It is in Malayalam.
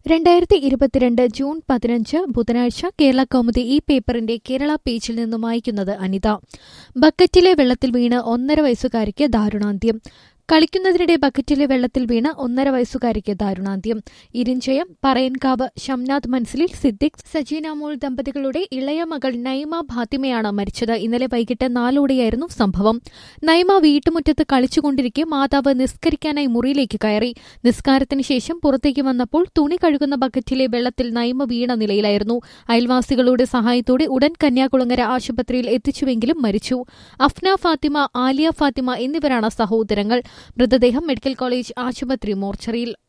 രണ്ടായിരത്തി ഇരുപത്തിരണ്ട് ജൂൺ പതിനഞ്ച് ബുധനാഴ്ച കേരള കൗമുദി ഈ പേപ്പറിന്റെ കേരള പേജിൽ നിന്നും വായിക്കുന്നത് അനിത ബക്കറ്റിലെ വെള്ളത്തിൽ വീണ് ഒന്നര വയസ്സുകാരിക്ക് ദാരുണാന്ത്യം കളിക്കുന്നതിനിടെ ബക്കറ്റിലെ വെള്ളത്തിൽ വീണ് ഒന്നര വയസ്സുകാരിക്ക് ദാരുണാന്ത്യം ഇരിഞ്ചയം പറയൻകാവ് ഷംനാഥ് മൻസിലിൽ സിദ്ദിഖ് സജീനാമോൾ ദമ്പതികളുടെ ഇളയ മകൾ നൈമ ഫാത്തിമയാണ് മരിച്ചത് ഇന്നലെ വൈകിട്ട് നാലോടെയായിരുന്നു സംഭവം നൈമ വീട്ടുമുറ്റത്ത് കളിച്ചുകൊണ്ടിരിക്കെ മാതാവ് നിസ്കരിക്കാനായി മുറിയിലേക്ക് കയറി നിസ്കാരത്തിന് ശേഷം പുറത്തേക്ക് വന്നപ്പോൾ തുണി കഴുകുന്ന ബക്കറ്റിലെ വെള്ളത്തിൽ നൈമ വീണ നിലയിലായിരുന്നു അയൽവാസികളുടെ സഹായത്തോടെ ഉടൻ കന്യാകുളങ്ങര ആശുപത്രിയിൽ എത്തിച്ചുവെങ്കിലും മരിച്ചു അഫ്ന ഫാത്തിമ ആലിയ ഫാത്തിമ എന്നിവരാണ് സഹോദരങ്ങൾ മൃതദേഹം മെഡിക്കൽ കോളേജ് ആശുപത്രി മോർച്ചറിയിൽ